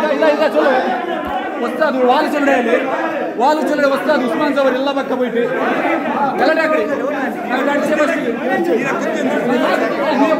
ಇಲ್ಲ ಇಲ್ಲ ಚಲೋ ವಸ್ತಾದು ವಾಲು ಚಲಡೆಯಲ್ಲಿ ವಾಲು ಚಲಡೆ ವಸ್ತಾದು ಉಸ್ಮಾನ್ ಸವರ್ ಎಲ್ಲ ಪಕ್ಕ போயிட்டு ಗಲಾಟೆ ಹಾಕಿ ನಾವು ಅಡಿಸೇ ಬರ್ತೀವಿ ನೀವೇ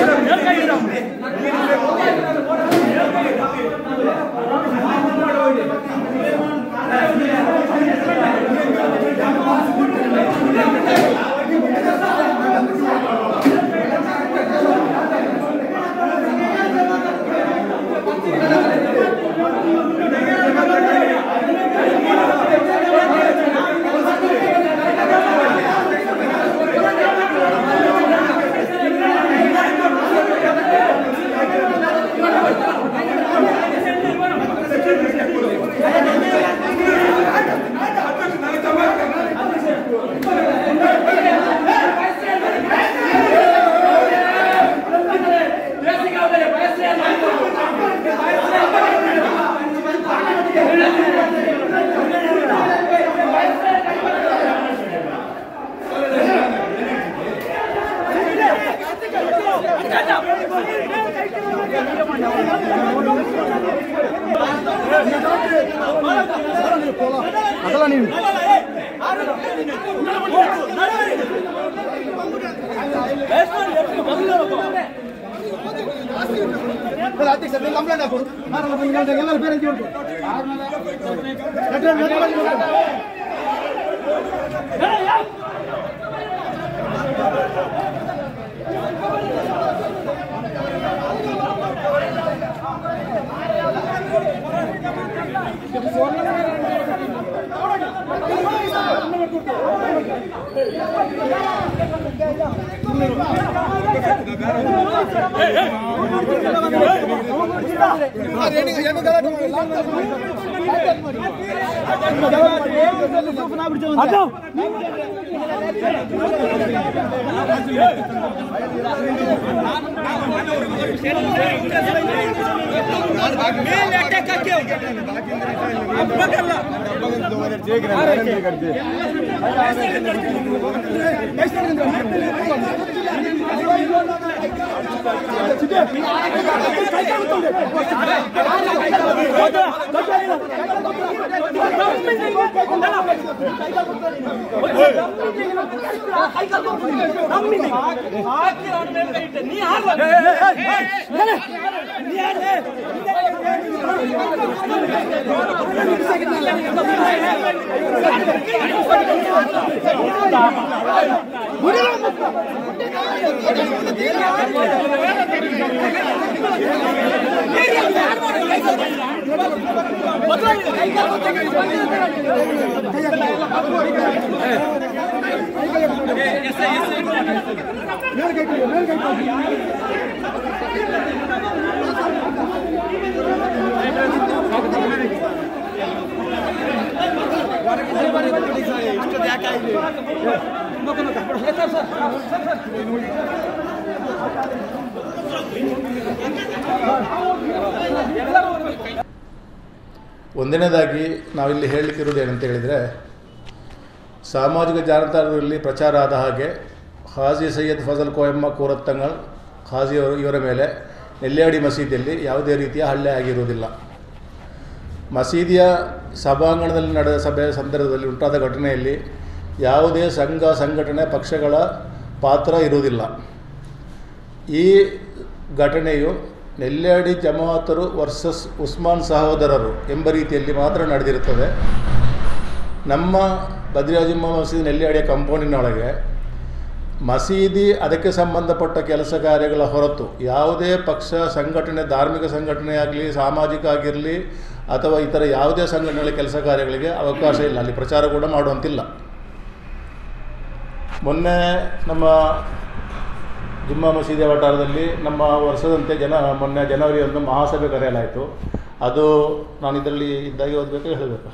ಅದಲ್ಲ ನೀವು ಅಧ್ಯಕ್ಷ ಕಂಪ್ಲೇಂಟ್ ಹಾಕು ಎಲ್ಲರೂ ಬೇರೆ ಉಂಟು ಒಂದನೇದಾಗಿ ನಾವಿಲ್ಲಿ ಹೇಳಲಿಕ್ಕಿರೋದು ಏನಂತ ಹೇಳಿದರೆ ಸಾಮಾಜಿಕ ಜಾಲತಾಣದಲ್ಲಿ ಪ್ರಚಾರ ಆದ ಹಾಗೆ ಹಾಜಿ ಸೈಯದ್ ಫಜಲ್ ಕೋಯಮ್ಮ ಕೋರತ್ತಂಗಳ್ ಹಾಜಿ ಅವರು ಇವರ ಮೇಲೆ ನೆಲ್ಯಾಡಿ ಮಸೀದಿಯಲ್ಲಿ ಯಾವುದೇ ರೀತಿಯ ಹಲ್ಲೆ ಆಗಿರುವುದಿಲ್ಲ ಮಸೀದಿಯ ಸಭಾಂಗಣದಲ್ಲಿ ನಡೆದ ಸಭೆಯ ಸಂದರ್ಭದಲ್ಲಿ ಉಂಟಾದ ಘಟನೆಯಲ್ಲಿ ಯಾವುದೇ ಸಂಘ ಸಂಘಟನೆ ಪಕ್ಷಗಳ ಪಾತ್ರ ಇರುವುದಿಲ್ಲ ಈ ಘಟನೆಯು ನೆಲ್ಯಾಡಿ ಜಮಾತರು ವರ್ಸಸ್ ಉಸ್ಮಾನ್ ಸಹೋದರರು ಎಂಬ ರೀತಿಯಲ್ಲಿ ಮಾತ್ರ ನಡೆದಿರುತ್ತದೆ ನಮ್ಮ ಬದ್ರಿಯಾಜಿಮ್ಮ ಮಸೀದಿ ನೆಲ್ಯಾಡಿಯ ಕಂಪೌಂಡಿನೊಳಗೆ ಮಸೀದಿ ಅದಕ್ಕೆ ಸಂಬಂಧಪಟ್ಟ ಕೆಲಸ ಕಾರ್ಯಗಳ ಹೊರತು ಯಾವುದೇ ಪಕ್ಷ ಸಂಘಟನೆ ಧಾರ್ಮಿಕ ಸಂಘಟನೆ ಆಗಲಿ ಸಾಮಾಜಿಕ ಆಗಿರಲಿ ಅಥವಾ ಇತರ ಯಾವುದೇ ಸಂಘಟನೆಗಳ ಕೆಲಸ ಕಾರ್ಯಗಳಿಗೆ ಅವಕಾಶ ಇಲ್ಲ ಅಲ್ಲಿ ಪ್ರಚಾರ ಕೂಡ ಮಾಡುವಂತಿಲ್ಲ ಮೊನ್ನೆ ನಮ್ಮ ಜುಮ್ಮಾ ಮಸೀದಿಯ ವಠಾರದಲ್ಲಿ ನಮ್ಮ ವರ್ಷದಂತೆ ಜನ ಮೊನ್ನೆ ಜನವರಿ ಒಂದು ಮಹಾಸಭೆ ಕರೆಯಲಾಯಿತು ಅದು ನಾನು ಇದರಲ್ಲಿ ಇದ್ದಾಗಿ ಓದಬೇಕಾ ಹೇಳಬೇಕಾ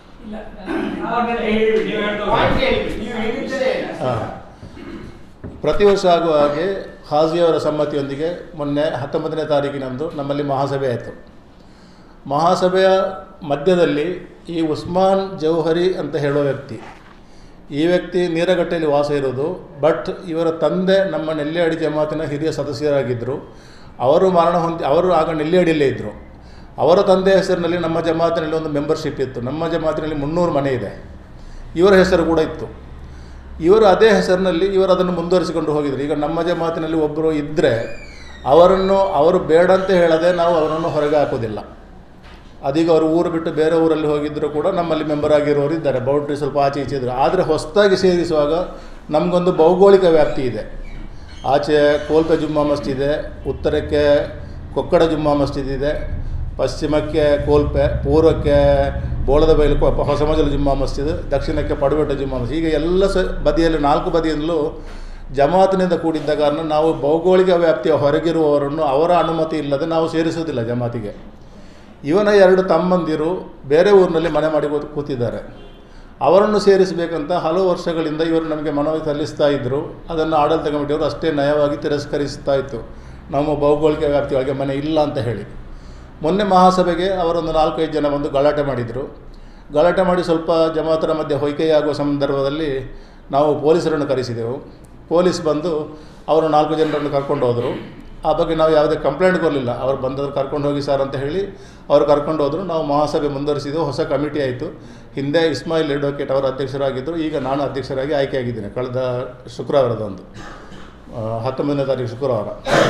ಹಾಂ ಪ್ರತಿ ವರ್ಷ ಆಗುವ ಹಾಗೆ ಹಾಜಿಯವರ ಸಮ್ಮತಿಯೊಂದಿಗೆ ಮೊನ್ನೆ ಹತ್ತೊಂಬತ್ತನೇ ತಾರೀಕಿನಂದು ನಮ್ಮಲ್ಲಿ ಮಹಾಸಭೆ ಆಯಿತು ಮಹಾಸಭೆಯ ಮಧ್ಯದಲ್ಲಿ ಈ ಉಸ್ಮಾನ್ ಜೌಹರಿ ಅಂತ ಹೇಳೋ ವ್ಯಕ್ತಿ ಈ ವ್ಯಕ್ತಿ ನೀರಗಟ್ಟೆಯಲ್ಲಿ ವಾಸ ಇರೋದು ಬಟ್ ಇವರ ತಂದೆ ನಮ್ಮ ನೆಲ್ಲೆಯಡಿ ಜಮಾತಿನ ಹಿರಿಯ ಸದಸ್ಯರಾಗಿದ್ದರು ಅವರು ಮರಣ ಹೊಂದಿ ಅವರು ಆಗ ನೆಲ್ಲೆಯಡಿಯಲ್ಲೇ ಇದ್ದರು ಅವರ ತಂದೆ ಹೆಸರಿನಲ್ಲಿ ನಮ್ಮ ಜಮಾತಿನಲ್ಲಿ ಒಂದು ಮೆಂಬರ್ಶಿಪ್ ಇತ್ತು ನಮ್ಮ ಜಮಾತಿನಲ್ಲಿ ಮುನ್ನೂರು ಮನೆ ಇದೆ ಇವರ ಹೆಸರು ಕೂಡ ಇತ್ತು ಇವರು ಅದೇ ಹೆಸರಿನಲ್ಲಿ ಇವರು ಅದನ್ನು ಮುಂದುವರಿಸಿಕೊಂಡು ಹೋಗಿದ್ರು ಈಗ ನಮ್ಮ ಜಮಾತಿನಲ್ಲಿ ಒಬ್ಬರು ಇದ್ದರೆ ಅವರನ್ನು ಅವರು ಬೇಡ ಅಂತ ಹೇಳದೆ ನಾವು ಅವರನ್ನು ಹೊರಗೆ ಹಾಕೋದಿಲ್ಲ ಅದೀಗ ಅವರು ಊರು ಬಿಟ್ಟು ಬೇರೆ ಊರಲ್ಲಿ ಹೋಗಿದ್ದರೂ ಕೂಡ ನಮ್ಮಲ್ಲಿ ಮೆಂಬರ್ ಆಗಿರೋರು ಇದ್ದಾರೆ ಬೌಂಡ್ರಿ ಸ್ವಲ್ಪ ಆಚೆ ಈಚೆ ಇದ್ರು ಆದರೆ ಹೊಸದಾಗಿ ಸೇರಿಸುವಾಗ ನಮಗೊಂದು ಭೌಗೋಳಿಕ ವ್ಯಾಪ್ತಿ ಇದೆ ಆಚೆ ಕೋಲ್ಪೆ ಜುಮ್ಮಾ ಮಸ್ಜಿದ್ ಇದೆ ಉತ್ತರಕ್ಕೆ ಕೊಕ್ಕಡ ಜುಮ್ಮಾ ಮಸ್ಜಿದ್ ಇದೆ ಪಶ್ಚಿಮಕ್ಕೆ ಕೋಲ್ಪೆ ಪೂರ್ವಕ್ಕೆ ಬೋಳದ ಬೈಲು ಕೊ- ಹೊಸಮಜಲು ಜುಮ್ಮಾ ಮಸ್ಜಿದ್ ದಕ್ಷಿಣಕ್ಕೆ ಪಡುಬೆಟ್ಟ ಜುಮ್ಮಾ ಮಸ್ಜಿದ್ ಹೀಗೆ ಎಲ್ಲ ಸ ಬದಿಯಲ್ಲಿ ನಾಲ್ಕು ಬದಿಯಲ್ಲೂ ಜಮಾತಿನಿಂದ ಕೂಡಿದ್ದ ಕಾರಣ ನಾವು ಭೌಗೋಳಿಕ ವ್ಯಾಪ್ತಿಯ ಹೊರಗಿರುವವರನ್ನು ಅವರ ಅನುಮತಿ ಇಲ್ಲದೆ ನಾವು ಸೇರಿಸುವುದಿಲ್ಲ ಜಮಾತಿಗೆ ಇವನ ಎರಡು ತಮ್ಮಂದಿರು ಬೇರೆ ಊರಿನಲ್ಲಿ ಮನೆ ಮಾಡಿ ಕೂತ್- ಕೂತಿದ್ದಾರೆ ಅವರನ್ನು ಸೇರಿಸಬೇಕಂತ ಹಲವು ವರ್ಷಗಳಿಂದ ಇವರು ನಮಗೆ ಮನವಿ ಸಲ್ಲಿಸ್ತಾ ಇದ್ದರು ಅದನ್ನು ಆಡಳಿತ ಕಮಿಟಿಯವರು ಅಷ್ಟೇ ನಯವಾಗಿ ತಿರಸ್ಕರಿಸ್ತಾ ಇತ್ತು ನಮ್ಮ ಭೌಗೋಳಿಕ ವ್ಯಾಪ್ತಿಯೊಳಗೆ ಮನೆ ಇಲ್ಲ ಅಂತ ಹೇಳಿ ಮೊನ್ನೆ ಮಹಾಸಭೆಗೆ ಅವರೊಂದು ನಾಲ್ಕೈದು ಜನ ಬಂದು ಗಲಾಟೆ ಮಾಡಿದರು ಗಲಾಟೆ ಮಾಡಿ ಸ್ವಲ್ಪ ಜಮಾತರ ಮಧ್ಯೆ ಹೊಯ್ಕೆಯಾಗುವ ಸಂದರ್ಭದಲ್ಲಿ ನಾವು ಪೊಲೀಸರನ್ನು ಕರೆಸಿದೆವು ಪೊಲೀಸ್ ಬಂದು ಅವರು ನಾಲ್ಕು ಜನರನ್ನು ಕರ್ಕೊಂಡು ಹೋದರು ಆ ಬಗ್ಗೆ ನಾವು ಯಾವುದೇ ಕಂಪ್ಲೇಂಟ್ ಕೊಡಲಿಲ್ಲ ಅವ್ರು ಬಂದವರು ಕರ್ಕೊಂಡು ಹೋಗಿ ಸರ್ ಅಂತ ಹೇಳಿ ಅವ್ರು ಕರ್ಕೊಂಡು ಹೋದರು ನಾವು ಮಹಾಸಭೆ ಮುಂದುವರಿಸಿದೆವು ಹೊಸ ಕಮಿಟಿ ಆಯಿತು ಹಿಂದೆ ಇಸ್ಮಾಯಿಲ್ ಅಡ್ವೊಕೇಟ್ ಅವರು ಅಧ್ಯಕ್ಷರಾಗಿದ್ದರು ಈಗ ನಾನು ಅಧ್ಯಕ್ಷರಾಗಿ ಆಯ್ಕೆಯಾಗಿದ್ದೇನೆ ಕಳೆದ ಶುಕ್ರವಾರದಂದು ಆ, ಹತ್ತೊಂಬತ್ತನೇ ತಾರೀಕು ಶುಕ್ರವಾರ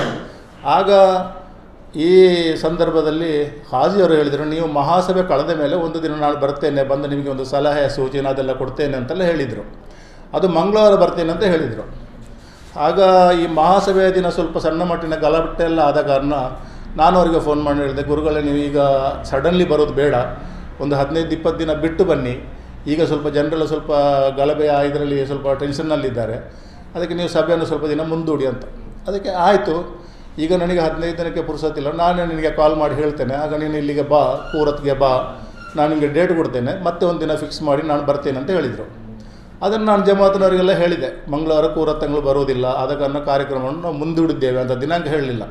ಆಗ ಈ ಸಂದರ್ಭದಲ್ಲಿ ಹಾಜಿಯವರು ಹೇಳಿದರು ನೀವು ಮಹಾಸಭೆ ಕಳೆದ ಮೇಲೆ ಒಂದು ದಿನ ನಾನು ಬರ್ತೇನೆ ಬಂದು ನಿಮಗೆ ಒಂದು ಸಲಹೆ ಸೂಚನೆ ಅದೆಲ್ಲ ಕೊಡ್ತೇನೆ ಅಂತೆಲ್ಲ ಹೇಳಿದರು ಅದು ಮಂಗಳವಾರ ಬರ್ತೇನೆ ಅಂತ ಹೇಳಿದರು ಆಗ ಈ ಮಹಾಸಭೆಯ ದಿನ ಸ್ವಲ್ಪ ಸಣ್ಣ ಮಟ್ಟಿನ ಗಲಾಟೆ ಎಲ್ಲ ಆದ ಕಾರಣ ನಾನು ಅವರಿಗೆ ಫೋನ್ ಮಾಡಿ ಹೇಳಿದೆ ಗುರುಗಳೇ ನೀವು ಈಗ ಸಡನ್ಲಿ ಬರೋದು ಬೇಡ ಒಂದು ಹದಿನೈದು ಇಪ್ಪತ್ತು ದಿನ ಬಿಟ್ಟು ಬನ್ನಿ ಈಗ ಸ್ವಲ್ಪ ಜನರೆಲ್ಲ ಸ್ವಲ್ಪ ಗಲಭೆ ಇದರಲ್ಲಿ ಸ್ವಲ್ಪ ಟೆನ್ಷನ್ನಲ್ಲಿದ್ದಾರೆ ಅದಕ್ಕೆ ನೀವು ಸಭೆಯನ್ನು ಸ್ವಲ್ಪ ದಿನ ಮುಂದೂಡಿ ಅಂತ ಅದಕ್ಕೆ ಆಯಿತು ಈಗ ನನಗೆ ಹದಿನೈದು ದಿನಕ್ಕೆ ಪುರ್ಸತ್ತಿಲ್ಲ ನಾನೇ ನಿನಗೆ ಕಾಲ್ ಮಾಡಿ ಹೇಳ್ತೇನೆ ಆಗ ನೀನು ಇಲ್ಲಿಗೆ ಬಾ ಕೂರತ್ಗೆ ಬಾ ನಾನು ನಿಮಗೆ ಡೇಟ್ ಕೊಡ್ತೇನೆ ಮತ್ತೆ ಒಂದು ದಿನ ಫಿಕ್ಸ್ ಮಾಡಿ ನಾನು ಬರ್ತೇನೆ ಅಂತ ಹೇಳಿದರು ಅದನ್ನು ನಾನು ಜಮಾತಿನವರಿಗೆಲ್ಲ ಹೇಳಿದೆ ಮಂಗಳವಾರ ಕೂರತ್ತಂಗಳು ಬರುವುದಿಲ್ಲ ಆದ ಕಾರಣ ಕಾರ್ಯಕ್ರಮವನ್ನು ನಾವು ಮುಂದೂಡಿದ್ದೇವೆ ಅಂತ ದಿನಾಂಕ ಹೇಳಲಿಲ್ಲ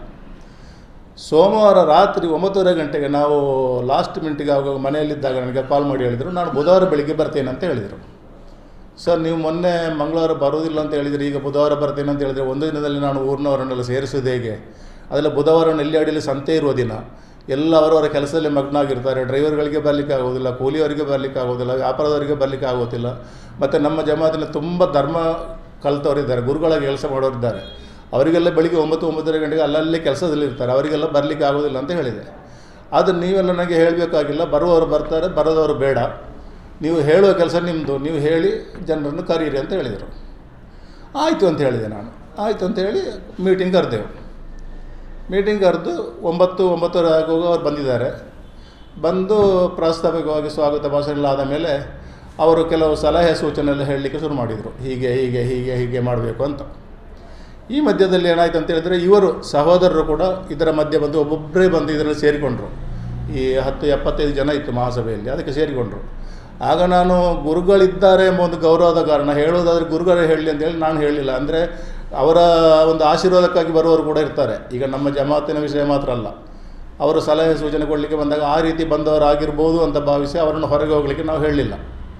ಸೋಮವಾರ ರಾತ್ರಿ ಒಂಬತ್ತುವರೆ ಗಂಟೆಗೆ ನಾವು ಲಾಸ್ಟ್ ಮಿನಿಟಿಗೆ ಆಗುವಾಗ ಮನೆಯಲ್ಲಿದ್ದಾಗ ನನಗೆ ಕಾಲ್ ಮಾಡಿ ಹೇಳಿದರು ನಾನು ಬುಧವಾರ ಬೆಳಿಗ್ಗೆ ಬರ್ತೇನೆ ಅಂತ ಹೇಳಿದರು ಸರ್ ನೀವು ಮೊನ್ನೆ ಮಂಗಳವಾರ ಬರೋದಿಲ್ಲ ಅಂತ ಹೇಳಿದರೆ ಈಗ ಬುಧವಾರ ಬರ್ತೇನೆ ಅಂತ ಹೇಳಿದರೆ ಒಂದು ದಿನದಲ್ಲಿ ನಾನು ಊರಿನವರನ್ನೆಲ್ಲ ಸೇರಿಸೋದು ಹೇಗೆ ಅದೆಲ್ಲ ಬುಧವಾರ ನೆಲ್ಲಿಯಾಡಿಯಲ್ಲಿ ಸಂತೆ ಇರುವ ದಿನ ಎಲ್ಲ ಅವರವರ ಕೆಲಸದಲ್ಲಿ ಮಗ್ನ ಆಗಿರ್ತಾರೆ ಡ್ರೈವರ್ಗಳಿಗೆ ಬರಲಿಕ್ಕೆ ಆಗೋದಿಲ್ಲ ಕೂಲಿಯವರಿಗೆ ಬರಲಿಕ್ಕೆ ಆಗೋದಿಲ್ಲ ವ್ಯಾಪಾರದವರಿಗೆ ಬರಲಿಕ್ಕೆ ಆಗೋದಿಲ್ಲ ಮತ್ತು ನಮ್ಮ ಜಮಾತಿನ ತುಂಬ ಧರ್ಮ ಕಲಿತವರಿದ್ದಾರೆ ಗುರುಗಳ ಕೆಲಸ ಮಾಡೋರಿದ್ದಾರೆ ಅವರಿಗೆಲ್ಲ ಬೆಳಿಗ್ಗೆ ಒಂಬತ್ತು ಒಂಬತ್ತುವರೆ ಗಂಟೆಗೆ ಅಲ್ಲಲ್ಲಿ ಕೆಲಸದಲ್ಲಿ ಇರ್ತಾರೆ ಅವರಿಗೆಲ್ಲ ಬರಲಿಕ್ಕೆ ಆಗೋದಿಲ್ಲ ಅಂತ ಹೇಳಿದೆ ಆದರೆ ನೀವೆಲ್ಲ ನನಗೆ ಹೇಳಬೇಕಾಗಿಲ್ಲ ಬರುವವರು ಬರ್ತಾರೆ ಬರೋದವರು ಬೇಡ ನೀವು ಹೇಳುವ ಕೆಲಸ ನಿಮ್ಮದು ನೀವು ಹೇಳಿ ಜನರನ್ನು ಕರೀರಿ ಅಂತ ಹೇಳಿದರು ಆಯಿತು ಅಂತ ಹೇಳಿದೆ ನಾನು ಆಯಿತು ಅಂತ ಹೇಳಿ ಮೀಟಿಂಗ್ ಕರೆದೆವು ಮೀಟಿಂಗ್ ಕರೆದು ಒಂಬತ್ತು ಒಂಬತ್ತುವರೆ ಆಗುವಾಗ ಅವ್ರು ಬಂದಿದ್ದಾರೆ ಬಂದು ಪ್ರಾಸ್ತಾವಿಕವಾಗಿ ಸ್ವಾಗತ ಭಾಷಣ ಎಲ್ಲ ಆದ ಮೇಲೆ ಅವರು ಕೆಲವು ಸಲಹೆ ಸೂಚನೆ ಎಲ್ಲ ಹೇಳಲಿಕ್ಕೆ ಶುರು ಮಾಡಿದರು ಹೀಗೆ ಹೀಗೆ ಹೀಗೆ ಹೀಗೆ ಮಾಡಬೇಕು ಅಂತ ಈ ಮಧ್ಯದಲ್ಲಿ ಏನಾಯ್ತು ಅಂತ ಹೇಳಿದ್ರೆ ಇವರು ಸಹೋದರರು ಕೂಡ ಇದರ ಮಧ್ಯೆ ಬಂದು ಒಬ್ಬೊಬ್ಬರೇ ಬಂದು ಇದರಲ್ಲಿ ಸೇರಿಕೊಂಡ್ರು ಈ ಹತ್ತು ಎಪ್ಪತ್ತೈದು ಜನ ಇತ್ತು ಮಹಾಸಭೆಯಲ್ಲಿ ಅದಕ್ಕೆ ಸೇರಿಕೊಂಡ್ರು ಆಗ ನಾನು ಗುರುಗಳಿದ್ದಾರೆ ಎಂಬ ಒಂದು ಗೌರವದ ಕಾರಣ ಹೇಳೋದಾದರೆ ಗುರುಗಳೇ ಹೇಳಲಿ ಅಂತ ಹೇಳಿ ನಾನು ಹೇಳಲಿಲ್ಲ ಅಂದರೆ ಅವರ ಒಂದು ಆಶೀರ್ವಾದಕ್ಕಾಗಿ ಬರುವವರು ಕೂಡ ಇರ್ತಾರೆ ಈಗ ನಮ್ಮ ಜಮಾತಿನ ವಿಷಯ ಮಾತ್ರ ಅಲ್ಲ ಅವರು ಸಲಹೆ ಸೂಚನೆ ಕೊಡಲಿಕ್ಕೆ ಬಂದಾಗ ಆ ರೀತಿ ಬಂದವರಾಗಿರ್ಬೋದು ಅಂತ ಭಾವಿಸಿ ಅವರನ್ನು ಹೊರಗೆ ಹೋಗಲಿಕ್ಕೆ ನಾವು ಹೇಳಲಿಲ್ಲ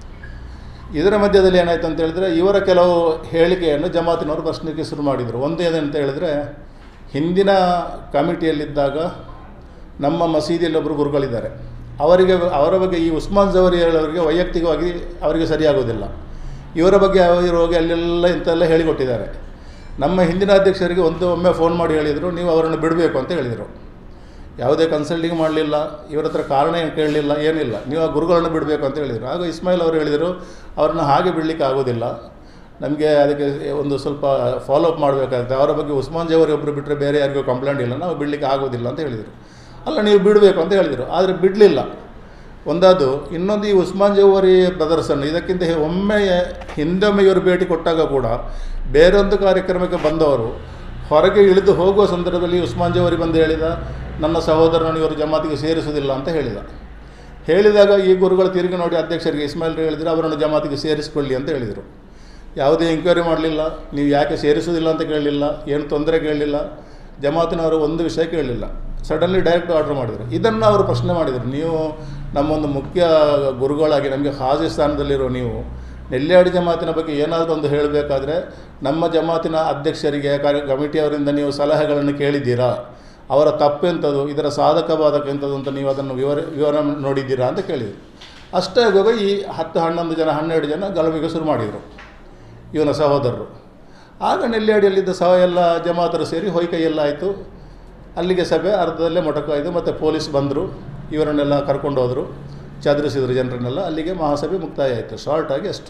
ಇದರ ಮಧ್ಯದಲ್ಲಿ ಏನಾಯ್ತು ಅಂತ ಹೇಳಿದ್ರೆ ಇವರ ಕೆಲವು ಹೇಳಿಕೆಯನ್ನು ಜಮಾತಿನವರು ಪ್ರಶ್ನೆಗೆ ಶುರು ಮಾಡಿದರು ಒಂದು ಏನಂತ ಹೇಳಿದ್ರೆ ಹಿಂದಿನ ಕಮಿಟಿಯಲ್ಲಿದ್ದಾಗ ನಮ್ಮ ಮಸೀದಿಯಲ್ಲಿ ಒಬ್ಬರು ಗುರುಗಳಿದ್ದಾರೆ ಅವರಿಗೆ ಅವರ ಬಗ್ಗೆ ಈ ಉಸ್ಮಾನ್ ಜವರಿ ಹೇಳೋರಿಗೆ ವೈಯಕ್ತಿಕವಾಗಿ ಅವರಿಗೆ ಸರಿಯಾಗೋದಿಲ್ಲ ಇವರ ಬಗ್ಗೆ ಅವರು ಹೋಗಿ ಅಲ್ಲೆಲ್ಲ ಇಂತೆಲ್ಲ ಹೇಳಿಕೊಟ್ಟಿದ್ದಾರೆ ನಮ್ಮ ಹಿಂದಿನ ಅಧ್ಯಕ್ಷರಿಗೆ ಒಂದು ಒಮ್ಮೆ ಫೋನ್ ಮಾಡಿ ಹೇಳಿದರು ನೀವು ಅವರನ್ನು ಬಿಡಬೇಕು ಅಂತ ಹೇಳಿದರು ಯಾವುದೇ ಕನ್ಸಲ್ಟಿಂಗ್ ಮಾಡಲಿಲ್ಲ ಇವರ ಹತ್ರ ಕಾರಣ ಏನು ಕೇಳಲಿಲ್ಲ ಏನಿಲ್ಲ ನೀವು ಆ ಗುರುಗಳನ್ನು ಬಿಡಬೇಕು ಅಂತ ಹೇಳಿದರು ಆಗ ಇಸ್ಮಾಯಿಲ್ ಅವರು ಹೇಳಿದರು ಅವ್ರನ್ನ ಹಾಗೆ ಬಿಡಲಿಕ್ಕೆ ಆಗೋದಿಲ್ಲ ನಮಗೆ ಅದಕ್ಕೆ ಒಂದು ಸ್ವಲ್ಪ ಫಾಲೋ ಅಪ್ ಮಾಡಬೇಕಾಗುತ್ತೆ ಅವರ ಬಗ್ಗೆ ಉಸ್ಮಾನ್ ಜವರಿ ಒಬ್ಬರು ಬಿಟ್ಟರೆ ಬೇರೆ ಯಾರಿಗೂ ಕಂಪ್ಲೇಂಟ್ ಇಲ್ಲ ನಾವು ಬಿಡಲಿಕ್ಕೆ ಆಗೋದಿಲ್ಲ ಅಂತ ಹೇಳಿದರು ಅಲ್ಲ ನೀವು ಬಿಡಬೇಕು ಅಂತ ಹೇಳಿದರು ಆದರೆ ಬಿಡಲಿಲ್ಲ ಒಂದದು ಇನ್ನೊಂದು ಈ ಉಸ್ಮಾನ್ ಜವರಿ ಪ್ರದರ್ಶನ ಇದಕ್ಕಿಂತ ಹೆ- ಒಮ್ಮೆ ಹಿಂದೊಮ್ಮೆ ಇವರು ಭೇಟಿ ಕೊಟ್ಟಾಗ ಕೂಡ ಬೇರೊಂದು ಕಾರ್ಯಕ್ರಮಕ್ಕೆ ಬಂದವರು ಹೊರಗೆ ಇಳಿದು ಹೋಗುವ ಸಂದರ್ಭದಲ್ಲಿ ಉಸ್ಮಾನ್ ಜವರಿ ಬಂದು ಹೇಳಿದ ನನ್ನ ಸಹೋದರನನ್ನು ಇವರು ಜಮಾತಿಗೆ ಸೇರಿಸುವುದಿಲ್ಲ ಅಂತ ಹೇಳಿದ ಹೇಳಿದಾಗ ಈ ಗುರುಗಳು ತಿರುಗಿ ನೋಡಿ ಅಧ್ಯಕ್ಷರಿಗೆ ಇಸ್ಮಾಯಿಲ್ ಹೇಳಿದರು ಅವರನ್ನು ಜಮಾತಿಗೆ ಸೇರಿಸಿಕೊಳ್ಳಿ ಅಂತ ಹೇಳಿದರು ಯಾವುದೇ ಎಂಕ್ವೈರಿ ಮಾಡಲಿಲ್ಲ ನೀವು ಯಾಕೆ ಸೇರಿಸುವುದಿಲ್ಲ ಅಂತ ಕೇಳಲಿಲ್ಲ ಏನು ತೊಂದರೆ ಕೇಳಲಿಲ್ಲ ಜಮಾತಿನವರು ಒಂದು ವಿಷಯ ಕೇಳಲಿಲ್ಲ ಸಡನ್ಲಿ ಡೈರೆಕ್ಟ್ ಆರ್ಡರ್ ಮಾಡಿದರು ಇದನ್ನು ಅವರು ಪ್ರಶ್ನೆ ಮಾಡಿದರು ನೀವು ನಮ್ಮೊಂದು ಮುಖ್ಯ ಗುರುಗಳಾಗಿ ನಮಗೆ ಹಾಜಿ ಸ್ಥಾನದಲ್ಲಿರೋ ನೀವು ನೆಲ್ಯಾಡಿ ಜಮಾತಿನ ಬಗ್ಗೆ ಏನಾದರೂ ಒಂದು ಹೇಳಬೇಕಾದ್ರೆ ನಮ್ಮ ಜಮಾತಿನ ಅಧ್ಯಕ್ಷರಿಗೆ ಕಾರ್ಯ ಕಮಿಟಿಯವರಿಂದ ನೀವು ಸಲಹೆಗಳನ್ನು ಕೇಳಿದ್ದೀರಾ ಅವರ ತಪ್ಪೆಂಥದ್ದು ಇದರ ಸಾಧಕ ಬಾಧಕ ಎಂಥದ್ದು ಅಂತ ನೀವು ಅದನ್ನು ವಿವರ ವಿವರ ನೋಡಿದ್ದೀರಾ ಅಂತ ಕೇಳಿದರು ಅಷ್ಟೇ ಆಗುವಾಗ ಈ ಹತ್ತು ಹನ್ನೊಂದು ಜನ ಹನ್ನೆರಡು ಜನ ಗಲಭೆಗೆ ಶುರು ಮಾಡಿದರು ಇವನ ಸಹೋದರರು ಆಗ ನೆಲ್ಯಾಡಿಯಲ್ಲಿದ್ದ ಸಹ ಎಲ್ಲ ಜಮಾತರು ಸೇರಿ ಹೊಯ್ಕೈ ಎಲ್ಲ ಆಯಿತು ಅಲ್ಲಿಗೆ ಸಭೆ ಅರ್ಧದಲ್ಲೇ ಮೊಟಕಾಯಿತು ಮತ್ತು ಪೊಲೀಸ್ ಬಂದರು ಇವರನ್ನೆಲ್ಲ ಕರ್ಕೊಂಡು ಹೋದರು ಚದುರಿಸಿದ್ರು ಜನರನ್ನೆಲ್ಲ ಅಲ್ಲಿಗೆ ಮಹಾಸಭೆ ಮುಕ್ತಾಯ ಆಯಿತು ಶಾರ್ಟ್ ಆಗಿ ಅಷ್ಟು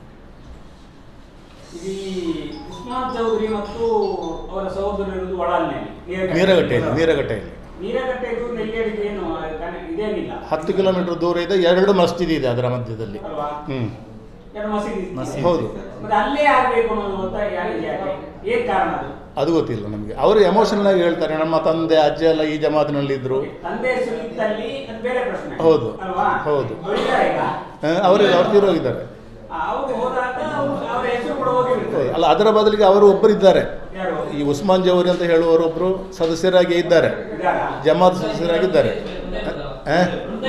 ಈ ಉಸ್ಮಾನ್ ಚೌಧರಿ ಮತ್ತು ಅವರ ಸಹೋದರರು ಇರುವುದು ಒಳಲ್ನಲ್ಲಿ ನೀರಗಟ್ಟೆಯಲ್ಲಿ ನೀರಗಟ್ಟೆಯಲ್ಲಿ ನೀರಗಟ್ಟೆ ಇದು ನೆಲ್ಲಿಯಡಿಗೆ ಏನು ಕನೆ- ಇದೇನಿಲ್ಲ ಹತ್ತು ಕಿಲೋಮೀಟರ್ ದೂರ ಇದೆ ಎರಡು ಮಸ್ಜಿದ್ ಇದೆ ಅದರ ಮಧ್ಯದಲ್ಲಿ ಅಲ್ವಾ ಹ್ಞೂ ಎರಡು ಮಸೀದಿ ಇದೆ. ಹೌದು ಮತ್ತೆ ಅಲ್ಲೇ ಆಗ್ಬೇಕು ಅನ್ನೋದು ಒತ್ತಾಯ ಯಾರಿಗೆ ಯಾಕೆ ಏನ್ ಕಾರಣ ಅದು ಅದು ಗೊತ್ತಿಲ್ಲ ನಮಗೆ ಅವರು ಎಮೋಷನಲ್ ಆಗಿ ಹೇಳ್ತಾರೆ ನಮ್ಮ ತಂದೆ ಅಜ್ಜ ಎಲ್ಲ ಈ ಜಮಾತಿನಲ್ಲಿದ್ದರು ತಂದೆ ಹೆಸರು ಇದ್ದಲ್ಲಿ ಅದು ಬೇರೆ ಪ್ರಶ್ನೆ ಹೌದು. ಅಲ್ವಾ ಹೌದು. ಹೊಡಿತಾರೆ ಈಗ ಅವರು ಅವ್ರು ತೀರೋಗಿದ್ದಾರೆ ಅವರು ಹೋದಾಗ ಅವ್ರು- ಅವರ ಹೆಸರು ಕೂಡ ಹೋಗಿರ್ತದೆ ಅಲ್ಲ ಅದರ ಬದಲಿಗೆ ಅವರು ಒಬ್ಬರಿದ್ದಾರೆ ಯಾರು ಈ ಉಸ್ಮಾನ್ ಜವರಿ ಅಂತ ಹೇಳುವವರೊಬ್ಬರು ಸದಸ್ಯರಾಗಿ ಇದ್ದಾರೆ ಇದ್ದಾರಾ? ಜಮಾತ್ ಸದಸ್ಯರಾಗಿದ್ದಾರೆ ಆ?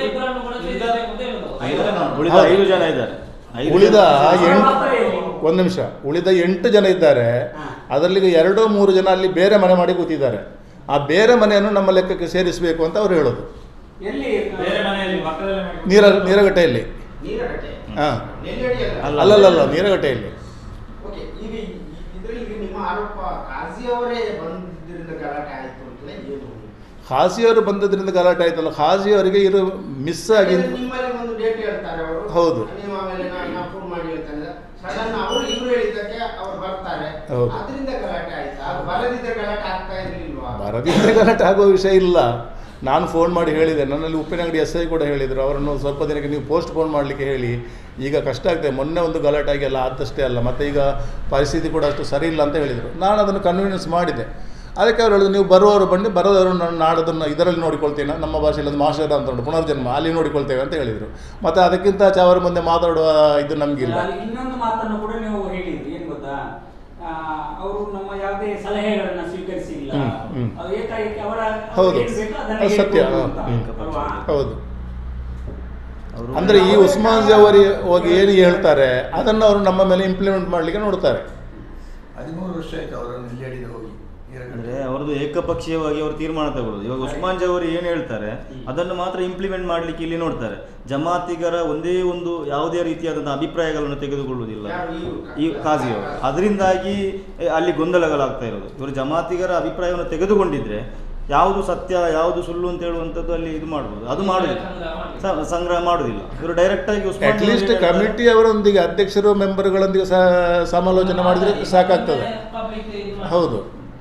ಉಳಿದ ಹೌದು. ಐದು ಜನ ಇದ್ದಾರೆ ಐದು ಉಳಿದ ಅವ್ರ ಎಂಟು ಮಾತ್ರ ಎಲ್ಲಿ? ಒಂದು ನಿಮಿಷ ಉಳಿದ ಎಂಟು ಜನ ಇದ್ದಾರೆ ಅದರಲ್ಲಿ ಎರಡೋ ಮೂರು ಜನ ಅಲ್ಲಿ ಬೇರೆ ಮನೆ ಮಾಡಿ ಕೂತಿದ್ದಾರೆ ಆ ಬೇರೆ ಮನೆಯನ್ನು ನಮ್ಮ ಲೆಕ್ಕಕ್ಕೆ ಸೇರಿಸಬೇಕು ಅಂತ ಅವರು ಹೇಳೋದು ಎಲ್ಲಿ ಬೇರೆ ಮನೆಯಲ್ಲಿ ಪಕ್ಕದಲ್ಲಿ ಮಾಡಿ- ನೀರ ನೀರಗಟ್ಟೆಯಲ್ಲಿ ನೀರಗಟ್ಟೆ ಹಾಂ ನೆಲ್ಲಡಿಯಲ್ಲ ಅಲ್ಲ. ಅಲ್ಲಲ್ಲಲ್ಲ ನೀರಗಟ್ಟೆಯಲ್ಲಿ ಓಕೆ ಈಗ ಇದರಲ್ಲಿ ಈಗ ನಿಮ್ಮ ಆರೋಪ ಕಾಜಿ ಅವರೇ ಬಂದಿದ್ದರಿಂದ ಗಲಾಟೆ ಆಯ್ತು ಅಂತಲೇ ಏನು ಹಾಸಿಯವರು ಬಂದದ್ರಿಂದ ಗಲಾಟೆ ಆಯ್ತಲ್ಲ ಹಾಸಿಯವರಿಗೆ ಇರು ಮಿಸ್ ಆಗಿ ಅಂದ್ರೆ ನಿಮ್ಮಲ್ಲಿ ಒಂದು ಡೇಟ್ ಹೇಳ್ತಾರೆ ಅವರು ಹೌದು. ನೀವು ಆಮೇಲೆ ನಾ ಫೋನ್ ಮಾಡಿ ಹೇಳ್ತಾರೆ ಸಡನ್ ಅವರು ಇವ್ರು ಹೇಳಿದ್ದಕ್ಕೆ ಅವ್ರು ಬರ್ತಾರೆ ಹೌದು. ಅದರಿಂದ ಗಲಾಟೆ ಆಯ್ತಾ ಅದು ಬರದಿದ್ದರೆ ಗಲಾಟೆ ಆಗ್ತಾ ಇರ್ಲಿಲ್ವಾ ಬರದಿದ್ದರೆ ಗಲಾಟೆ ಆಗುವ ವಿಷಯ ಇಲ್ಲ ನಾನು ಫೋನ್ ಮಾಡಿ ಹೇಳಿದೆ ನನ್ನಲ್ಲಿ ಉಪ್ಪಿನಂಗಡಿ ಎಸ್ ಐ ಕೂಡ ಹೇಳಿದರು ಅವರನ್ನು ಸ್ವಲ್ಪ ದಿನಕ್ಕೆ ನೀವು ಪೋಸ್ಟ್ ಫೋನ್ ಮಾಡಲಿಕ್ಕೆ ಹೇಳಿ ಈಗ ಕಷ್ಟ ಆಗ್ತದೆ ಮೊನ್ನೆ ಒಂದು ಗಲಾಟೆ ಆಗಿ ಎಲ್ಲ ಆದಷ್ಟೇ ಅಲ್ಲ ಮತ್ತು ಈಗ ಪರಿಸ್ಥಿತಿ ಕೂಡ ಅಷ್ಟು ಸರಿ ಇಲ್ಲ ಅಂತ ಹೇಳಿದರು ನಾನು ಅದನ್ನು ಕನ್ವಿನ್ಸ್ ಮಾಡಿದೆ ಅದಕ್ಕೆ ಅವ್ರು ಹೇಳಿದ್ರು ನೀವು ಬರುವವರು ಬನ್ನಿ ಬರೋದವರು ನಾನು ನಾಡದನ್ನು ಇದರಲ್ಲಿ ನೋಡಿಕೊಳ್ತೇನೆ ನಮ್ಮ ಭಾಷೆಯಲ್ಲಿ ಅದು ಮಾಷರ ಅಂತ ಉಂಟು ಪುನರ್ಜನ್ಮ ಅಲ್ಲಿ ನೋಡಿಕೊಳ್ತೇವೆ ಅಂತ ಹೇಳಿದರು ಮತ್ತು ಅದಕ್ಕಿಂತ ಅವರ ಮುಂದೆ ಮಾತಾಡುವ ಇದು ನಮಗಿಲ್ಲ ಅಲ್ಲಿ ಇನ್ನೊಂದು ಮಾತನ್ನು ಕೂಡ ನೀವು ಹೇಳಿದ್ರಿ ಏನ್ ಗೊತ್ತಾ ಅವರು ನಮ್ಮ ಯಾವುದೇ ಸಲಹೆಗಳನ್ನ ಸ್ವೀಕರಿಸಿಲ್ಲ ಹ್ಮ್, ಹ್ಮ್. ಅದು ಏಕಾಏಕಿ ಅವರ ಹೌದು. ಏನ್ ಬೇಕೋ ಅದನ್ನ ಅದು ಸತ್ಯ, ಹೇಳ್ಬೋದು ಅಂತ. ಹ್ಮ್. ಅಲ್ವಾ? ಹೌದು ಅವರು ಅಂದರೆ ಈ ಉಸ್ಮಾನ್ ಜವರಿ ಹೋಗಿ ಏನು ಹೇಳ್ತಾರೆ ಅದನ್ನು ಅವರು ನಮ್ಮ ಮೇಲೆ ಇಂಪ್ಲಿಮೆಂಟ್ ಮಾಡಲಿಕ್ಕೆ ನೋಡ್ತಾರೆ ಹದಿಮೂರು ವರ್ಷ ಆಯ್ತು ಅವರನ್ನು ನೆಲ್ಲಿಯಡಿಗೆ ಹೋಗಿ ನೀರಗಟ್ಟೆ. ಅಂದ್ರೆ ಅವರದ್ದು ಏಕಪಕ್ಷೀಯವಾಗಿ ಅವರು ತೀರ್ಮಾನ ತಗೊಳ್ಳೋದು ಇವಾಗ ಉಸ್ಮಾನ್ ಜವರು ಏನು ಹೇಳ್ತಾರೆ ಅದನ್ನು ಮಾತ್ರ ಇಂಪ್ಲಿಮೆಂಟ್ ಮಾಡ್ಲಿಕ್ಕೆ ಇಲ್ಲಿ ನೋಡ್ತಾರೆ ಜಮಾತಿಗರ ಒಂದೇ ಒಂದು ಯಾವುದೇ ರೀತಿಯಾದಂತಹ ಅಭಿಪ್ರಾಯಗಳನ್ನು ತೆಗೆದುಕೊಳ್ಳುವುದಿಲ್ಲ ಯಾರು ಇವ್ರು? ಈ ಕಾಜಿಯವರು ಅದರಿಂದಾಗಿ ಎ, ಅಲ್ಲಿ ಗೊಂದಲಗಳಾಗ್ತಾ ಇರೋದು ಇವರು ಜಮಾತಿಗರ ಅಭಿಪ್ರಾಯವನ್ನು ತೆಗೆದುಕೊಂಡಿದ್ರೆ ಯಾವುದು ಸತ್ಯ ಯಾವುದು ಸುಳ್ಳು ಅಂತ ಹೇಳುವಂಥದ್ದು ಅಲ್ಲಿ ಇದು ಮಾಡ್ಬೋದು ಅದು ಮಾಡುದಿಲ್ಲ ಸ- ಸಂಗ್ರಹ ಮಾಡುದಿಲ್ಲ ಇವರು ಡೈರೆಕ್ಟ್ ಆಗಿ ಉಸ್ಮಾನ್ ಜವರು ಅಟ್ಲೀಸ್ಟ್ ಏನು ಹೇಳ್ತಾರೆ- ಕಮಿಟಿ ಅವರೊಂದಿಗೆ ಅಧ್ಯಕ್ಷರು ಮೆಂಬರ್ಗಳೊಂದಿಗೆ ಸಹ ಸಮಾಲೋಚನೆ ಮಾಡಿದರೆ ಸಾಕಾಗ್ತದೆ ಹೌದು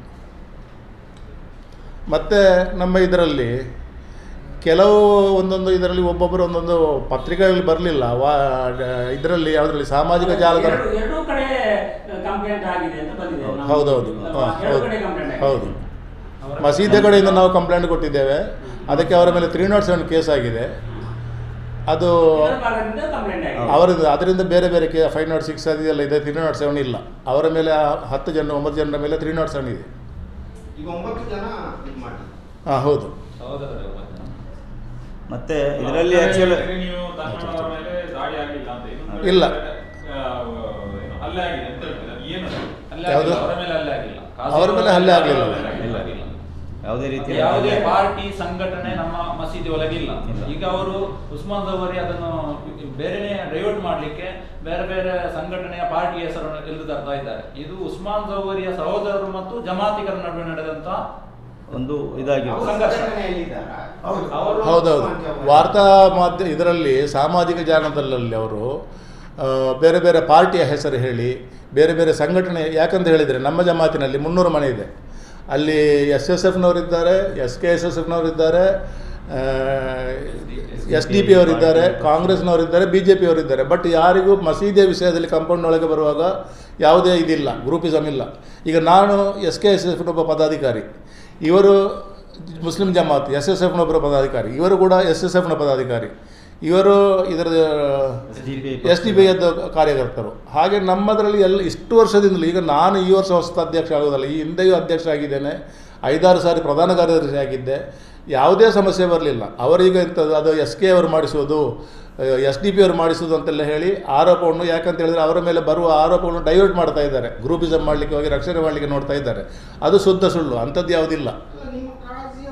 ಮತ್ತು ನಮ್ಮ ಇದರಲ್ಲಿ ಕೆಲವು ಒಂದೊಂದು ಇದರಲ್ಲಿ ಒಬ್ಬೊಬ್ಬರು ಒಂದೊಂದು ಪತ್ರಿಕೆಗಳಲ್ಲಿ ಬರಲಿಲ್ಲ ವಾ ಇದರಲ್ಲಿ ಯಾವುದರಲ್ಲಿ ಸಾಮಾಜಿಕ ಜಾಲತಾಣ ಎರಡು- ಎರಡೂ ಕಡೆ ಕಂಪ್ಲೇಂಟ್ ಆಗಿದೆ ಅಂತ ಬಂದಿದೆ ನಮ್ಮ- ಹೌದೌದು ಅಲ್ವಾ? ಹಾಂ ಎರಡು ಹೌದು ಕಡೆ ಕಂಪ್ಲೇಂಟ್ ಆಗಿದೆ ಹೌದು ಮಸೀದಿ ಕಡೆಯಿಂದ ನಾವು ಕಂಪ್ಲೇಂಟ್ ಕೊಟ್ಟಿದ್ದೇವೆ ಅದಕ್ಕೆ ಅವರ ಮೇಲೆ ತ್ರೀ ನಾಟ್ ಸೆವೆನ್ ಕೇಸ್ ಆಗಿದೆ ಅದು ಇನ್ನೊಂದು ಭಾಗದಿಂದ ಕಂಪ್ಲೇಂಟ್ ಆಗಿದೆ ಅವರದ್ದು ಅದರಿಂದ ಬೇರೆ ಬೇರೆ ಕೆ ಫೈವ್ ನಾಟ್ ಸಿಕ್ಸ್ ಅದೆಲ್ಲ ಇದೆ ತ್ರೀ ನಾಟ್ ಸೆವೆನ್ ಇಲ್ಲ ಅವರ ಮೇಲೆ ಆ ಹತ್ತು ಜನ ಒಂಬತ್ತು ಜನರ ಮೇಲೆ ತ್ರೀ ನಾಟ್ ಸೆವೆನ್ ಇದೆ ಈಗ ಒಂಬತ್ತು ಜನ ಇದು ಮಾಡಿ ಹಾಂ ಹೌದು ಸಹೋದರರೇ ಒಬ್ಬ ಜನ. ಮತ್ತೆ ಇದರಲ್ಲಿ ಆಕ್ಚುಲ್ ಈಗ ನೀವು ತಕ್ಷಣ ಅವರ ಮೇಲೆ ದಾಳಿ ಆಗಿಲ್ಲ ಅಂತ ಇನ್ನೊಂದು ಇಲ್ಲ. ಕಡೆ, ಆ, ಏನು ಹಲ್ಲೆ ಆಗಿದೆ ಅಂತ ಹೇಳ್ತೀರಾ ಏನು ಅದು? ಹಲ್ಲೆ ಯಾವುದು? ಆಗಿಲ್ಲ, ಅವರ ಮೇಲೆ ಹಲ್ಲೆ ಆಗಿಲ್ಲ ಅವರ ಮೇಲೆ ಹಲ್ಲೆ ಆಗ್ಲಿಲ್ಲ. ಅವರ ಮೇಲೆ ಹಲ್ಲೆ ಆಗಿಲ್ಲ. ಯಾವುದೇ ರೀತಿಯ ಯಾವುದೇ ಪಾರ್ಟಿ ಸಂಘಟನೆ ನಮ್ಮ ಮಸೀದಿ ಒಳಗಿಲ್ಲ ಇಲ್ಲ. ಈಗ ಅವರು ಉಸ್ಮಾನ್ ಜವರಿ ಅದನ್ನು ಬೇರೆನೆ ಡೈವರ್ಟ್ ಮಾಡಲಿಕ್ಕೆ ಬೇರೆ ಬೇರೆ ಸಂಘಟನೆಯ ಪಾರ್ಟಿ ಹೆಸರನ್ನು ಎಳೆದು ತರ್ತಾ ಇದ್ದಾರೆ ಇದು ಉಸ್ಮಾನ್ ಜವರಿಯ ಸಹೋದರರು ಮತ್ತು ಜಮಾತಿಗರ ನಡುವೆ ನಡೆದಂತ ಒಂದು ಇದಾಗಿದೆ ಅವ್ರು ಸಂಘರ್ಷ. ಸಂಘಟನೆಯಲ್ಲಿದ್ದಾರಾ? ಹೌದು. ಅವರು ಹೌದೌದು ವಾರ್ತಾ ಮಾಧ್ಯ ಇದರಲ್ಲಿ ಸಾಮಾಜಿಕ ಜಾಲದಲ್ಲಿ ಅವರು ಆ, ಬೇರೆ ಬೇರೆ ಪಾರ್ಟಿಯ ಹೆಸರು ಹೇಳಿ ಬೇರೆ ಬೇರೆ ಸಂಘಟನೆ ಯಾಕಂತ ಹೇಳಿದರೆ ನಮ್ಮ ಜಮಾತಿನಲ್ಲಿ ಮುನ್ನೂರು ಮನೆ ಇದೆ ಅಲ್ಲಿ ಎಸ್ ಎಸ್ ಎಫ್ನವರಿದ್ದಾರೆ ಎಸ್ ಕೆ ಎಸ್ ಎಸ್ ಎಫ್ನವರಿದ್ದಾರೆ ಎಸ್ ಡಿ ಪಿ ಅವರಿದ್ದಾರೆ ಕಾಂಗ್ರೆಸ್ನವರಿದ್ದಾರೆ ಬಿ ಜೆ ಪಿ ಅವರಿದ್ದಾರೆ ಬಟ್ ಯಾರಿಗೂ ಮಸೀದಿಯ ವಿಷಯದಲ್ಲಿ ಕಂಪೌಂಡ್ನೊಳಗೆ ಬರುವಾಗ ಯಾವುದೇ ಇದಿಲ್ಲ ಗ್ರೂಪಿಸಮ್ ಇಲ್ಲ ಈಗ ನಾನು ಎಸ್ ಕೆ ಎಸ್ ಎಫ್ನ ಒಬ್ಬ ಪದಾಧಿಕಾರಿ ಇವರು ಮುಸ್ಲಿಂ ಜಮಾತ್ ಎಸ್ ಎಸ್ ಎಫ್ನೊಬ್ಬರ ಪದಾಧಿಕಾರಿ ಇವರು ಕೂಡ ಎಸ್ ಎಸ್ ಎಫ್ನ ಪದಾಧಿಕಾರಿ ಇವರು ಇದರ SDPI ಎಸ್ ಡಿ ಪಿ ಎದ್ದು ಕಾರ್ಯಕರ್ತರು ಹಾಗೆ ನಮ್ಮದರಲ್ಲಿ ಎಲ್ಲ ಇಷ್ಟು ವರ್ಷದಿಂದಲೂ ಈಗ ನಾನು ಈ ವರ್ಷ ಹೊಸ ಅಧ್ಯಕ್ಷ ಆಗೋದಲ್ಲ ಈ ಹಿಂದೆಯೂ ಅಧ್ಯಕ್ಷ ಆಗಿದ್ದೇನೆ ಐದಾರು ಸಾರಿ ಪ್ರಧಾನ ಕಾರ್ಯದರ್ಶಿ ಆಗಿದ್ದೆ ಯಾವುದೇ ಸಮಸ್ಯೆ ಬರಲಿಲ್ಲ ಅವರೀಗ ಇಂಥದ್ದು ಅದು ಎಸ್ ಕೆ ಅವರು ಮಾಡಿಸೋದು ಎಸ್ ಡಿ ಪಿ ಅವರು ಮಾಡಿಸೋದು ಅಂತೆಲ್ಲ ಹೇಳಿ ಆರೋಪವನ್ನು ಯಾಕಂತ ಹೇಳಿದರೆ ಅವರ ಮೇಲೆ ಬರುವ ಆರೋಪವನ್ನು ಡೈವರ್ಟ್ ಮಾಡ್ತಾ ಇದ್ದಾರೆ ಗ್ರೂಪಿಸಮ್ ಮಾಡಲಿಕ್ಕೆ ಹೋಗಿ ರಕ್ಷಣೆ ಮಾಡಲಿಕ್ಕೆ ನೋಡ್ತಾ ಇದ್ದಾರೆ ಅದು ಶುದ್ಧ ಸುಳ್ಳು ಅಂಥದ್ದು ಯಾವುದಿಲ್ಲ ಅಲ್ಲ, ನಿಮ್ಮ ಕಾಳಜಿ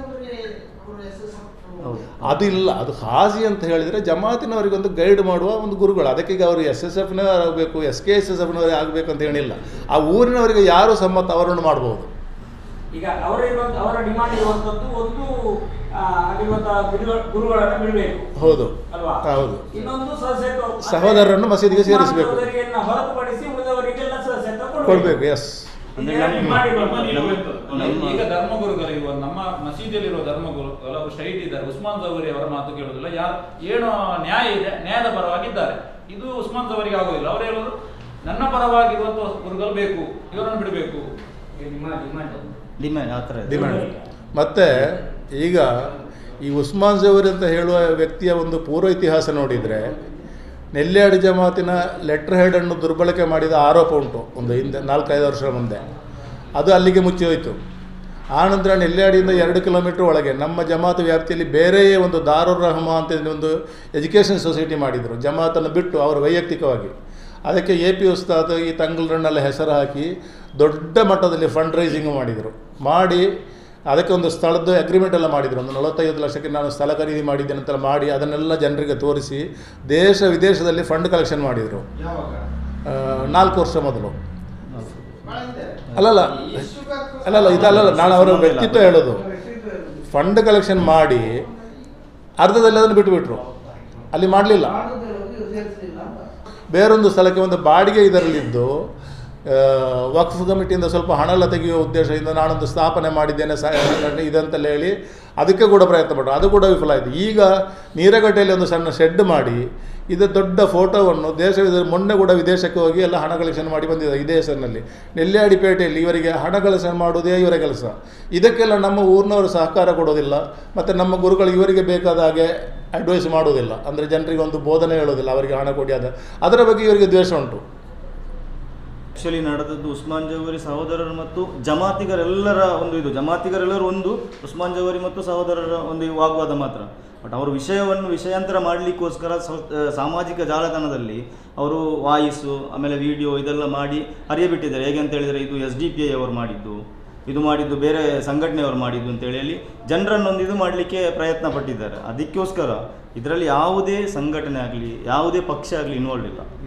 ಒಬ್ಬರು ಎಸ್ ಎಸ್ ಹೌದು. ಅದಿಲ್ಲ ಅದು ಹಾಜಿ ಅಂತ ಹೇಳಿದರೆ ಜಮಾತಿನವರಿಗೆ ಒಂದು ಗೈಡ್ ಮಾಡುವ ಒಂದು ಗುರುಗಳು ಅದಕ್ಕೀಗ ಅವರು ಎಸ್ ಎಸ್ ಎಫ್ನವರೇ ಆಗಬೇಕು ಎಸ್ ಕೆ ಎಸ್ ಎಸ್ ಎಫ್ನವರೇ ಆಗಬೇಕು ಅಂತ ಏನಿಲ್ಲ ಆ ಊರಿನವರಿಗೆ ಯಾರು ಸಮ್ಮತ ಅವರನ್ನು ಮಾಡ್ಬೋದು ಈಗ ಅವರ ಇರುವಂತ ಅವರ ಡಿಮಾಂಡ್ ಇರುವಂತದ್ದು ಒಂದು ಆ, ಅಲ್ಲಿರುವಂತಹ ಗುರುಗಳ- ಗುರುಗಳನ್ನ ಬಿಡಬೇಕು ಹೌದು ಅಲ್ವಾ ಹೌದು ಇನ್ನೊಂದು ಸದಸ್ಯತ್ವ ಅಂದ್ರೆ ಸಹೋದರರನ್ನು ಮಸೀದಿಗೆ ಉಸ್ಮಾನ್ ಸೇರಿಸಬೇಕು. ಚೌಧರಿಯನ್ನ ಹೊರತುಪಡಿಸಿ ಉಳಿದವರಿಗೆಲ್ಲ ಸದಸ್ಯತ್ವ ಕೊಡಬೇಕು ಎಸ್ ಅಂದ್ರೆ ಈಗ ನಮ್ಮ- ಮಾಡಿ ನಮ್ಮ ಬರ್ಬೋದು. ನಿಲುವು ಎಂತದ್ದು? ನಮ್ಮ- ಈಗ ಧರ್ಮಗುರುಗಳಿರುವ ನಮ್ಮ ಮಸೀದಿಯಲ್ಲಿರುವ ಧರ್ಮಗುರುಗಳು ಅವರು ಸ್ಟ್ರೈಟ್ ಇದ್ದಾರೆ ಉಸ್ಮಾನ್ ಜವರಿ ಅವರ ಮಾತು ಕೇಳುದಿಲ್ಲ ಯಾರು ಏನು ನ್ಯಾಯ ಇದೆ ನ್ಯಾಯದ ಪರವಾಗಿದ್ದಾರೆ ಇದು ಉಸ್ಮಾನ್ ಜವರಿಗೆ ಆಗೋದಿಲ್ಲ ಅವರು ಹೇಳೋದು ನನ್ನ ಪರವಾಗಿರುವಂತ ಗುರುಗಳು ಬೇಕು ಇವರನ್ನು ಬಿಡಬೇಕು ಈಗ ನಿಮ್ಮ ಡಿಮಾಂಡ್ ಡಿಮ್ಯಾಂಡ್ ಆ ಥರ ಇದೆ. ಡಿಮ್ಯಾಂಡ್ ಮತ್ತು ಈಗ ಈ ಉಸ್ಮಾನ್ ಜವರಿ ಅಂತ ಹೇಳುವ ವ್ಯಕ್ತಿಯ ಒಂದು ಪೂರ್ವ ಇತಿಹಾಸ ನೋಡಿದರೆ ನೆಲ್ಯಾಡಿ ಜಮಾತಿನ ಲೆಟರ್ ಹೆಡನ್ನು ದುರ್ಬಳಕೆ ಮಾಡಿದ ಆರೋಪ ಉಂಟು ಒಂದು ಹಿಂದೆ ನಾಲ್ಕೈದು ವರ್ಷಗಳ ಮುಂದೆ ಅದು ಅಲ್ಲಿಗೆ ಮುಚ್ಚಿ ಹೋಯಿತು ಆನಂತರ ನೆಲ್ಯಾಡಿಯಿಂದ ಎರಡು ಕಿಲೋಮೀಟರ್ ಒಳಗೆ ನಮ್ಮ ಜಮಾತ್ ವ್ಯಾಪ್ತಿಯಲ್ಲಿ ಬೇರೆಯೇ ಒಂದು ದಾರುರ್ ರಹಮಾ ಅಂತ ಒಂದು ಎಜುಕೇಷನ್ ಸೊಸೈಟಿ ಮಾಡಿದರು ಜಮಾತನ್ನು ಬಿಟ್ಟು ಅವರು ವೈಯಕ್ತಿಕವಾಗಿ ಅದಕ್ಕೆ ಎ ಪಿ ಉಸ್ತಾದ್ ಈ ತಂಗಲ್ರನ್ನೆಲ್ಲ ಹೆಸರು ಹಾಕಿ ದೊಡ್ಡ ಮಟ್ಟದಲ್ಲಿ ಫಂಡ್ ರೈಸಿಂಗ್ ಮಾಡಿದರು ಮಾಡಿ ಅದಕ್ಕೆ ಒಂದು ಸ್ಥಳದ ಅಗ್ರಿಮೆಂಟ್ ಎಲ್ಲ ಮಾಡಿದರು ಒಂದು ನಲವತ್ತೈದು ಲಕ್ಷಕ್ಕೆ ನಾನು ಸ್ಥಳ ಖರೀದಿ ಮಾಡಿದ್ದೇನೆ ಅಂತೆಲ್ಲ ಮಾಡಿ ಅದನ್ನೆಲ್ಲ ಜನರಿಗೆ ತೋರಿಸಿ ದೇಶ ವಿದೇಶದಲ್ಲಿ ಫಂಡ್ ಕಲೆಕ್ಷನ್ ಮಾಡಿದರು ಯಾವಾಗ ಆ, ನಾಲ್ಕು ವರ್ಷ ಮೊದಲು ಭಾಳ ಇದೆ. ಅಲ್ಲಲ್ಲ ಎಷ್ಟು ಬೇಕು? ಅಲ್ಲಲ್ಲ ಇದಲ್ಲಲ್ಲ ನಾನು ಅವರ ವ್ಯಕ್ತಿತ್ವ ಹೇಳೋದು ಫಂಡ್ ಕಲೆಕ್ಷನ್ ಮಾಡಿ ಅರ್ಧದಲ್ಲಿ ಅದನ್ನು ಬಿಟ್ಟುಬಿಟ್ರು ಅಲ್ಲಿ ಮಾಡಲಿಲ್ಲ ಬೇರೊಂದು ಸ್ಥಳಕ್ಕೆ ಒಂದು ಬಾಡಿಗೆ ಇದರಲ್ಲಿದ್ದು ಆ, ವಕ್ಫ್ ಕಮಿಟಿಯಿಂದ ಸ್ವಲ್ಪ ಹಣ ಎಲ್ಲ ತೆಗೆಯುವ ಉದ್ದೇಶದಿಂದ ನಾನೊಂದು ಸ್ಥಾಪನೆ ಮಾಡಿದ್ದೇನೆ ಸ ಸಂಘಟನೆ ಇದಂತೆಲ್ಲ ಹೇಳಿ ಅದಕ್ಕೆ ಕೂಡ ಪ್ರಯತ್ನ ಪಟ್ಟರು ಅದು ಕೂಡ ವಿಫಲ ಆಯಿತು ಈಗ ನೀರಗಟ್ಟೆಯಲ್ಲಿ ಒಂದು ಸಣ್ಣ ಶೆಡ್ ಮಾಡಿ ಇದು ದೊಡ್ಡ ಫೋಟೋವನ್ನು ದೇಶ ವಿದ- ಮೊನ್ನೆ ಕೂಡ ವಿದೇಶಕ್ಕೆ ಹೋಗಿ ಎಲ್ಲ ಹಣ ಕಲೆಕ್ಷನ್ ಮಾಡಿ ಬಂದಿದ್ದಾರೆ ಇದೇ ಹೆಸರಿನಲ್ಲಿ ನೆಲ್ಯಾಡಿಪೇಟೆಯಲ್ಲಿ ಇವರಿಗೆ ಹಣ ಕಲೆಕ್ಷನ್ ಮಾಡುವುದೇ ಇವರ ಕೆಲಸ ಇದಕ್ಕೆಲ್ಲ ನಮ್ಮ ಊರಿನವರು ಸಹಕಾರ ಕೊಡೋದಿಲ್ಲ ಮತ್ತು ನಮ್ಮ ಗುರುಗಳು ಇವರಿಗೆ ಬೇಕಾದ ಹಾಗೆ ಅಡ್ವೈಸ್ ಮಾಡೋದಿಲ್ಲ ಅಂದರೆ ಜನರಿಗೆ ಒಂದು ಬೋಧನೆ ಹೇಳೋದಿಲ್ಲ ಅವರಿಗೆ ಹಣ ಕೊಡಿ ಅದ ಅದರ ಬಗ್ಗೆ ಇವರಿಗೆ ದ್ವೇಷ ಉಂಟು ಆಕ್ಚುಲಿ ನಡೆದದ್ದು ಉಸ್ಮಾನ್ ಜವರಿ ಸಹೋದರರು ಮತ್ತು ಜಮಾತಿಗರೆಲ್ಲರ ಒಂದು ಇದು ಜಮಾತಿಗರೆಲ್ಲರೂ ಒಂದು ಉಸ್ಮಾನ್ ಜವರಿ ಮತ್ತು ಸಹೋದರರ ಒಂದು ವಾಗ್ವಾದ ಮಾತ್ರ ಬಟ್ ಅವರು ವಿಷಯವನ್ನು ವಿಷಯಾಂತರ ಮಾಡಲಿಕ್ಕೋಸ್ಕರ ಸ್ವಲ್ಪ ಆ, ಸಾಮಾಜಿಕ ಜಾಲತಾಣದಲ್ಲಿ ಅವರು ವಾಯಿಸು ಆಮೇಲೆ ವಿಡಿಯೋ ಇದೆಲ್ಲ ಮಾಡಿ ಹರಿಯಬಿಟ್ಟಿದ್ದಾರೆ ಹೇಗೆ ಅಂತ ಹೇಳಿದರೆ ಇದು ಎಸ್ ಡಿ ಪಿ ಐ ಅವರು ಮಾಡಿದ್ದು ಇದು ಮಾಡಿದ್ದು ಬೇರೆ ಸಂಘಟನೆಯವರು ಮಾಡಿದ್ದು ಅಂತೇಳಿ ಹೇಳಿ ಜನರನ್ನೊಂದು ಇದು ಮಾಡಲಿಕ್ಕೆ ಪ್ರಯತ್ನ ಪಟ್ಟಿದ್ದಾರೆ ಅದಕ್ಕೋಸ್ಕರ ಇದರಲ್ಲಿ ಯಾವುದೇ ಸಂಘಟನೆ ಆಗಲಿ ಯಾವುದೇ ಪಕ್ಷ ಆಗಲಿ ಇನ್ವಾಲ್ವ್ ಇಲ್ಲ